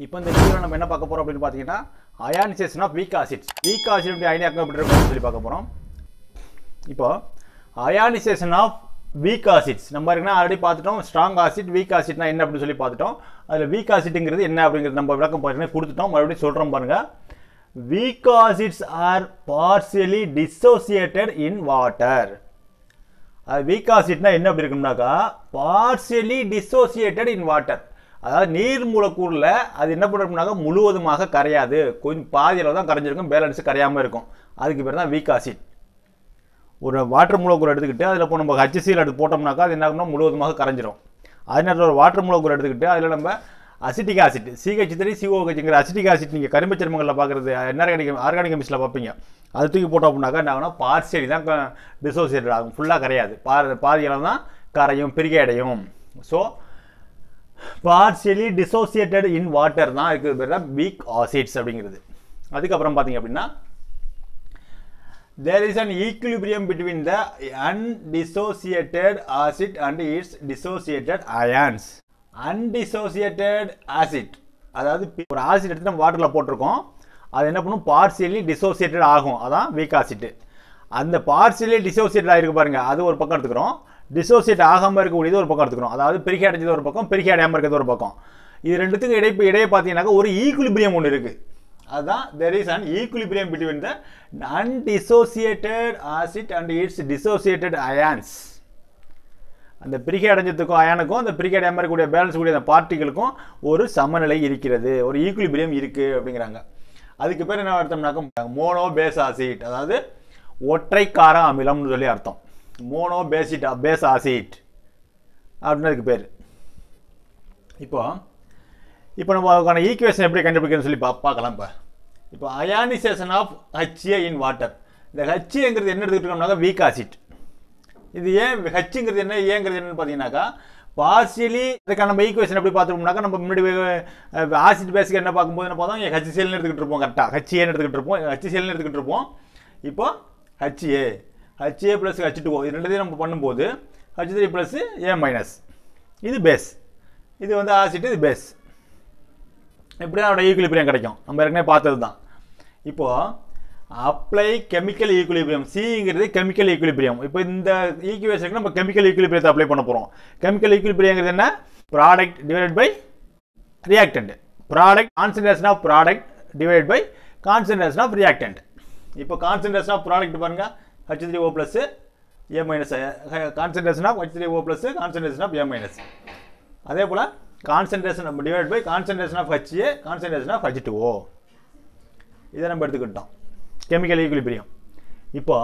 இப்போ இந்த வீடியோவில் நம்ம என்ன பார்க்க போறோம் அப்படின்னு பார்த்தீங்கன்னா ionisation of weak acids weak acid அயனியாக்கம் எப்படி இருக்கும்னு சொல்லி பார்க்க போறோம் இப்போ அயானிசேஷன் ஆஃப் வீக் ஆசிட்ஸ் நம்ம இருக்குன்னா ஆல்ரெடி பார்த்துட்டோம் ஸ்ட்ராங் ஆசிட் வீக் ஆசிட்னா என்ன அப்படின்னு சொல்லி பார்த்துட்டோம் அதில் வீக் ஆசிட்ங்கிறது என்ன அப்படிங்கிறது நம்ம விளக்கம் பார்த்தீங்கன்னா கொடுத்துட்டோம் மறுபடியும் சொல்கிறோம் பாருங்க weak acids are partially dissociated in water அது வீக் ஆசிட்னா என்ன அப்படி இருக்கும்னாக்கா பார்சியலி டிசோசியேட்டட் இன் வாட்டர் அதாவது நீர் மூலக்கூறில் அது என்ன பண்ணுறோம்னாக்கா முழுவதுமாக கரையாது கொஞ்சம் பாதியில் தான் கரைஞ்சிருக்கும் பேலன்ஸ் கரையாமல் இருக்கும் அதுக்கு பேர் தான் வீக் ஆசிட் ஒரு வாட்டர் மூலக்கூறு எடுத்துக்கிட்டு அதில் இப்போ நம்ம ஹச்சிசியில் எடுத்து போட்டோம்னாக்கா அது என்ன ஆகும்னா முழுவதுமாக கரைஞ்சிரும் அதே நேரத்தில் ஒரு வாட்டர் மூலக்கூறு எடுத்துக்கிட்டு அதில் நம்ம அசிட்டிக் ஆசிட் சிஹெச் த்ரீ சிஓஹெச்ங்கிற அசிட்டிக் ஆசிட் நீங்கள் கரும்பு சருமங்களில் பார்க்குறது இன்ஆர்கானிக் ஆர்கானிக் கெமிஸ்டில் பார்ப்பீங்க அது தூக்கி போட்டோம் அப்படின்னாக்கா என்ன ஆகும்னா பார்சியலி தான் டிசோசியேட்டட் ஆகும் ஃபுல்லாக கரையாது பா பாதியில் தான் கரையும் பிரிகை அடையும் so partially dissociated in water தான் இருக்கிறது பேர் தான் வீக் ஆசிட்ஸ் அப்படிங்கிறது அதுக்கப்புறம் பார்த்தீங்க அப்படின்னா there is an equilibrium between the undissociated acid and its dissociated ions undissociated acid அதாவது பி- ஒரு ஆசிட் எடுத்து நம்ம வாட்டரில் போட்டிருக்கோம் அது என்ன பண்ணும் பார்சியலி டிசோசியேட்டட் ஆகும் அதான் வீக் ஆசிட் அந்த பார்சியலி டிசோசியேட்டட் ஆகிருக்கு பாருங்க அது ஒரு பக்கம் எடுத்துக்கிறோம் டிசோசியேட் ஆகாமல் இருக்கக்கூடியது ஒரு பக்கம் எடுத்துக்கிறோம் அதாவது பிரிக்கை அடைஞ்சது ஒரு பக்கம் பிரிக்கை அடையாமல் இருக்கிறது ஒரு பக்கம் இது ரெண்டுத்துக்கும் இடை இடையே பார்த்தீங்கன்னாக்கா ஒரு ஈக்குலிபிரியம் ஒன்று இருக்குது அதுதான் there is an equilibrium between the undissociated acid and its dissociated ions அந்த பிரிகை அடைஞ்சதுக்கும் அயானுக்கும் அந்த பிரிகை அடையாமல் இருக்கக்கூடிய பேலன்ஸ் கூடிய அந்த பார்ட்டிகளுக்கும் ஒரு சமநிலை இருக்கிறது ஒரு ஈக்குலிபிரியம் இருக்கு அப்படிங்கிறாங்க அதுக்கு பேர் என்ன அர்த்தம்னாக்க மோனோ பேஸ் ஆசிட் அதாவது ஒற்றை கார அமிலம்னு சொல்லி அர்த்தம் மோனோ பேசிட் பேஸ் ஆசிட் அப்படின்னு அதுக்கு பேர் இப்போ இப்போ நம்ம அதுக்கான ஈக்குவேஷன் எப்படி கண்டுபிடிக்கணும்னு சொல்லி பா பார்க்கலாம் இப்போ இப்போ ionisation of H A in water இந்த ஹச்ஏங்கிறது என்ன எடுத்துக்கிட்டோம்னாக்கா வீக் ஆசிட் இது ஏன் ஹச்சுங்கிறது என்ன ஏங்கிறது என்னன்னு பார்த்தீங்கன்னாக்கா பார்சியலி அதுக்கான நம்ம ஈக்குவேஷன் எப்படி பார்த்துருப்போம்னாக்கா நம்ம முன்னாடி ஆசிட் பேஸுக்கு என்ன பார்க்கும்போது என்ன பார்த்தோம் ஹச்சிசிஎல்னு எடுத்துக்கிட்டு இருப்போம் கரெக்டாக ஹச்சிஏன்னு எடுத்துக்கிட்டு இருப்போம் ஹச்சிசிஎல்னு எடுத்துக்கிட்டு இருப்போம் இப்போ H A H A plus H two இது ரெண்டுத்தையும் நம்ம பண்ணும்போது H three plus A minus இது பேஸ் இது வந்து ஆசிட் இது பேஸ் இப்படி தான் அதோட ஈக்குலிபிரியம் கிடைக்கும் நம்ம ஏற்கனவே பார்த்தது தான் இப்போ அப்ளை கெமிக்கல் ஈக்குலிபிரியம் சிங்கிறது கெமிக்கல் ஈக்குலிபிரியம் இப்போ இந்த ஈக்குவேஷனுக்கு நம்ம கெமிக்கல் ஈக்குலிபிரியத்தை அப்ளை பண்ண போகிறோம் கெமிக்கல் ஈக்குலிபிரியங்கிறது என்ன product divided by reactant product concentration of product divide by concentration of reactant இப்போ கான்சன்ட்ரேஷன் ஆஃப் ப்ராடக்ட் பாருங்க H three O plus A minus concentration of H three O plus concentration of A minus அதே போல் concentration நம்ம divide by concentration of H A concentration of H two O இதை நம்ம எடுத்துக்கிட்டோம் chemical equilibrium இப்போ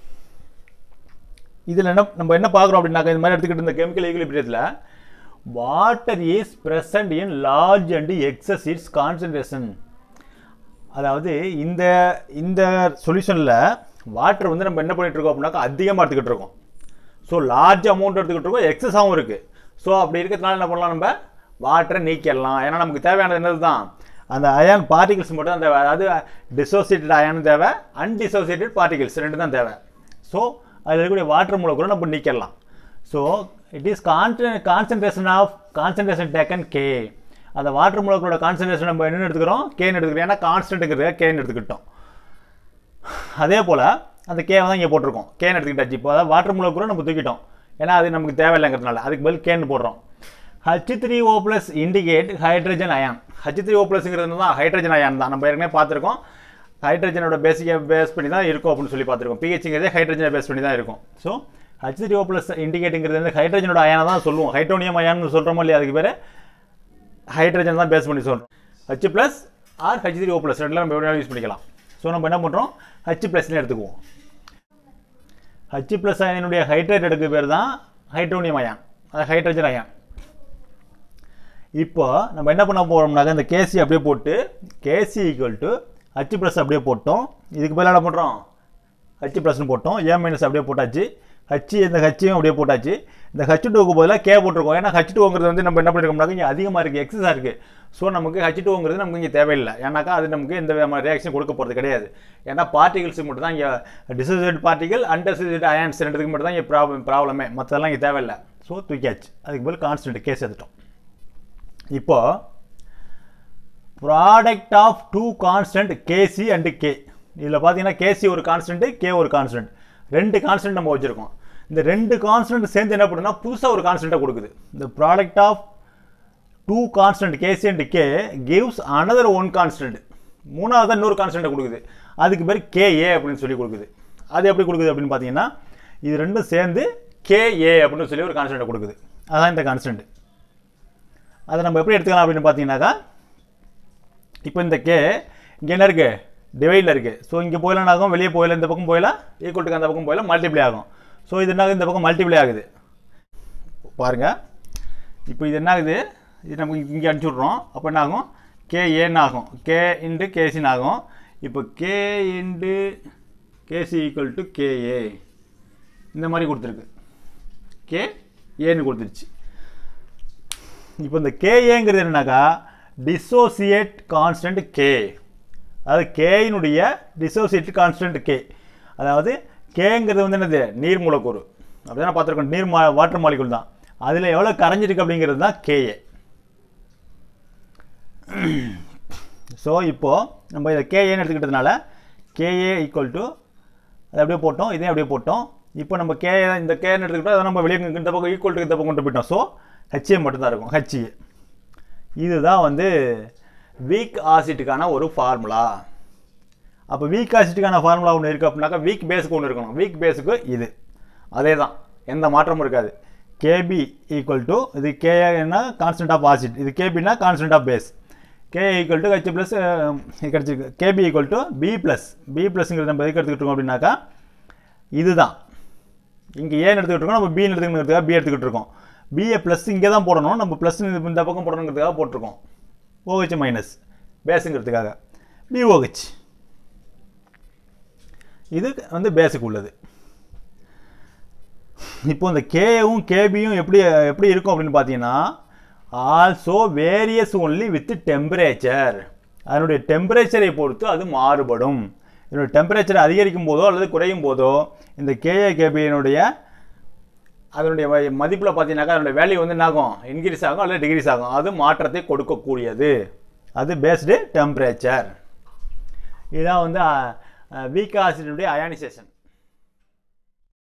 இதில் என்ன நம்ம என்ன பார்க்குறோம் அப்படின்னாக்கா இந்த மாதிரி எடுத்துக்கிட்டு இந்த கெமிக்கல் ஈக்குலிபிரியத்தில் water is present in large and excess its concentration அதாவது இந்த இந்த சொல்யூஷனில் வாட்டர் வந்து நம்ம என்ன பண்ணிட்டு இருக்கோம் அப்படின்னாக்கா அதிகமாக எடுத்துக்கிட்டு இருக்கோம் ஸோ லார்ஜ் அமௌண்ட் எடுத்துக்கிட்டு இருக்கோம் எக்ஸஸாகவும் இருக்குது ஸோ அப்படி இருக்கிறதுனால என்ன பண்ணலாம் நம்ம வாட்டரை நீக்கிடலாம் ஏன்னா நமக்கு தேவையானது என்னது தான் அந்த அயான் பார்ட்டிகல்ஸ் மட்டும் தான் தேவை அதாவது டிசோசியேட்டட் அயானும் தேவை அன்டிசோசியேட்டட் பார்ட்டிகல்ஸ் ரெண்டு தான் தேவை ஸோ அதில் இருக்கக்கூடிய வாட்டர் மூலக்கூறு நம்ம நீக்கிடலாம் so it is con concentration of concentration taken K அந்த வாட்டர் மூலக்கூறோட கான்சன்ட்ரேஷன் நம்ம என்னென்னு எடுத்துக்கிறோம் கேன்னு எடுத்துக்கிறோம் ஏன்னா கான்ஸ்டன்ட்டுங்கிறது கேன்னு எடுத்துக்கிட்டோம் அதே போல் அந்த கேவை தான் இங்கே போட்டிருக்கோம் கேன் எடுத்துக்கிட்டாச்சு இப்போ அதாவது வாட்டர் மூலக்கூறு நம்ம தூக்கிட்டோம் ஏன்னா அது நமக்கு தேவையில்லைங்கிறதுனால அதுக்கு பதில் கேன் போடுறோம் H three O plus indicate hydrogen ion H three O ப்ளஸ்ங்கிறது தான் ஹைட்ரஜன் அயான் தான் நம்ம ஏற்கனவே பார்த்துருக்கோம் ஹைட்ரஜனோட பேசிக்கை பேஸ் பண்ணி தான் இருக்கும் அப்படின்னு சொல்லி பார்த்துருக்கோம் பிஹெச்ங்கிறதே ஹைட்ரஜனை பேஸ் பண்ணி தான் இருக்கும் so H three O plus இண்டிகேட்டுங்கிறது வந்து ஹைட்ரஜனோட அயானை தான் சொல்லுவோம் ஹைட்ரோனியம் அயான்னு சொல்கிறோமோ இல்லையா அதுக்கு பேர் ஹைட்ரஜன் தான் பேஸ் பண்ணி சொல்கிறோம் H plus or H three O plus ரெண்டில் நம்ம எப்படி யூஸ் பண்ணிக்கலாம் ஸோ நம்ம என்ன பண்ணுறோம் ஹச் ப்ளஸ்னு எடுத்துக்குவோம் ஹச் ப்ளஸ் அயனுடைய ஹைட்ரேட் எடுக்க பேர் தான் ஹைட்ரோனியம் அயான் அது ஹைட்ரஜன் அயான் இப்போ நம்ம என்ன பண்ண போகிறோம்னாக்க இந்த கேசி அப்படியே போட்டு K C equal to H plus அப்படியே போட்டோம் இதுக்கு பதிலாக என்ன பண்ணுறோம் ஹச் ப்ளஸ்னு போட்டோம் ஏ மைனஸ் அப்படியே போட்டாச்சு ஹச் இந்த ஹச்சையும் அப்படியே போட்டாச்சு இந்த ஹச் டூக்கு பதிலாக கே போட்டிருக்கோம் ஏன்னா ஹச் டூங்கிறது வந்து நம்ம என்ன பண்ணிருக்கோம்னாக்க இங்கே அதிகமாக இருக்குது எக்ஸஸாக இருக்குது ஸோ நமக்கு ஹச் டூங்கிறது நமக்கு இங்கே தேவையில்லை ஏன்னாக்கா அது நமக்கு எந்த விதமான ரியாக்ஷன் கொடுக்க போகிறது கிடையாது ஏன்னா பார்ட்டிகல்ஸ் மட்டும் தான் இங்கே டிசோசியேட் பார்ட்டிகல் அன்டிசோசியேட் அயான்ஸ் ரெண்டுத்துக்கு மட்டும் தான் இங்கே ப்ராப்ளம் ப்ராப்ளமே மற்றதெல்லாம் இங்கே தேவையில்லை ஸோ தூக்கியாச்சு அதுக்கு பதில் கான்ஸ்டன்ட் கேஸ் எடுத்துட்டோம் இப்போ product of two constant K C and K இதில் பார்த்தீங்கன்னா கேசி ஒரு கான்ஸ்டன்ட் கே ஒரு கான்ஸ்டன்ட் ரெண்டு கான்ஸ்டன்ட் நம்ம வச்சுருக்கோம் இந்த ரெண்டு கான்ஸ்டன்ட் சேர்ந்து என்ன பண்ணுன்னா புதுசாக ஒரு கான்ஸ்டன்ட்டை கொடுக்குது இந்த product of two constant K C and K gives another one constant மூணாவது இன்னொரு கான்ஸ்டன்ட்டை கொடுக்குது அதுக்கு பேர் கேஏ அப்படின்னு சொல்லி கொடுக்குது அது எப்படி கொடுக்குது அப்படின்னு பார்த்தீங்கன்னா இது ரெண்டும் சேர்ந்து கேஏ அப்படின்னு சொல்லி ஒரு கான்ஸ்டன்ட்டை கொடுக்குது அதான் இந்த கான்ஸ்டன்ட் அதை நம்ம எப்படி எடுத்துக்கலாம் அப்படின்னு பார்த்தீங்கன்னாக்கா இப்போ இந்த கே இங்கே என்ன இருக்குது டிவைடில் இருக்குது ஸோ இங்கே போயில என்ன ஆகும் வெளியே போயில இந்த பக்கம் போயில ஈக்குவல் டு அந்த பக்கம் போயில மல்டிப்ளை ஆகும் ஸோ இது என்ன ஆகுது இந்த பக்கம் மல்டிப்ளை ஆகுது பாருங்கள் இப்போ இது என்ன ஆகுது இது நம்ம இங்கே அனுப்பிச்சி விட்றோம் அப்போ என்ன ஆகும் கே ஏன்னு ஆகும் கே இன்டு கேசின்னு ஆகும் இப்போ K into K C equal to K A இந்த மாதிரி கொடுத்துருக்கு கே ஏன்னு கொடுத்துருச்சு இப்போ இந்த கேஏங்கிறது என்னன்னாக்கா டிசோசியேட் கான்ஸ்டன்ட் கே அதாவது கேயினுடைய டிசோசியேட் கான்ஸ்டன்ட் கே அதாவது கேங்கிறது வந்து என்னது நீர் மூலக்கூறு அப்படிதான் பார்த்துருக்கோம் நீர் மா வாட்டர் மாலிகுல் தான் அதில் எவ்வளோ கரைஞ்சிருக்கு அப்படிங்கிறது தான் கேஏ ஸோ இப்போது நம்ம இதை கேஏன்னு எடுத்துக்கிட்டதுனால கேஏ ஈக்குவல் டு அதை அப்படியே போட்டோம் இதையும் அப்படியே போட்டோம் இப்போ நம்ம கே இந்த கேன்னு எடுத்துக்கிட்டோம் அதை நம்ம வெளியே இந்த பக்கம் ஈக்குவல் டு இந்த பக்கம் கொண்டு போயிட்டோம் ஸோ ஹெச்ஏ மட்டும்தான் இருக்கும் ஹெச்ஏ இதுதான் வந்து வீக் ஆசிட்டுக்கான ஒரு ஃபார்முலா அப்போ வீக் ஆசிட்டுக்கான ஃபார்முலா ஒன்று இருக்குது அப்படின்னாக்கா வீக் பேஸுக்கு ஒன்று இருக்கணும் வீக் பேஸுக்கு இது அதே தான் எந்த மாற்றமும் இருக்காது கேபி ஈக்குவல் டு இது கேஏன்னா கான்ஸ்டன்ட் ஆஃப் ஆசிட் இது கேபினா constant of base K equal to H plus கிடச்சிருக்கு K B equal to B plus B ப்ளஸ்ங்கிறது நம்ம எதுக்கு எடுத்துக்கிட்டு இருக்கோம் அப்படின்னாக்கா இதுதான் இங்கே ஏன்னு எடுத்துக்கிட்டு இருக்கோம் நம்ம பின்னு எடுத்துக்கிறதுக்காக பி எடுத்துக்கிட்டு இருக்கோம் பிஏ ப்ளஸ் இங்கே தான் போடணும் நம்ம ப்ளஸ் இந்த பக்கம் போடணுங்கிறதுக்காக போட்டிருக்கோம் ஓஹெச் மைனஸ் பேஸுங்கிறதுக்காக பிஓஹெச் இது வந்து பேஸுக்கு உள்ளது இப்போ இந்த கேவும் கேபியும் எப்படி எப்படி இருக்கும் அப்படின்னு பார்த்தீங்கன்னா also varies only with temperature அதனுடைய டெம்பரேச்சரை பொறுத்து அது மாறுபடும் இதனுடைய டெம்பரேச்சர் அதிகரிக்கும் போதோ அல்லது குறையும் போதோ இந்த கேஏ கேபியினுடைய அதனுடைய மதிப்பில் பார்த்தீங்கன்னாக்கா அதனுடைய வேல்யூ வந்து என்ன ஆகும் இன்க்ரீஸ் ஆகும் அல்லது டிகிரீஸ் ஆகும் அது மாற்றத்தை கொடுக்கக்கூடியது அது பேஸ்டு டெம்பரேச்சர் இதுதான் வந்து வீக் ஆசிடினுடைய அயானிசேஷன்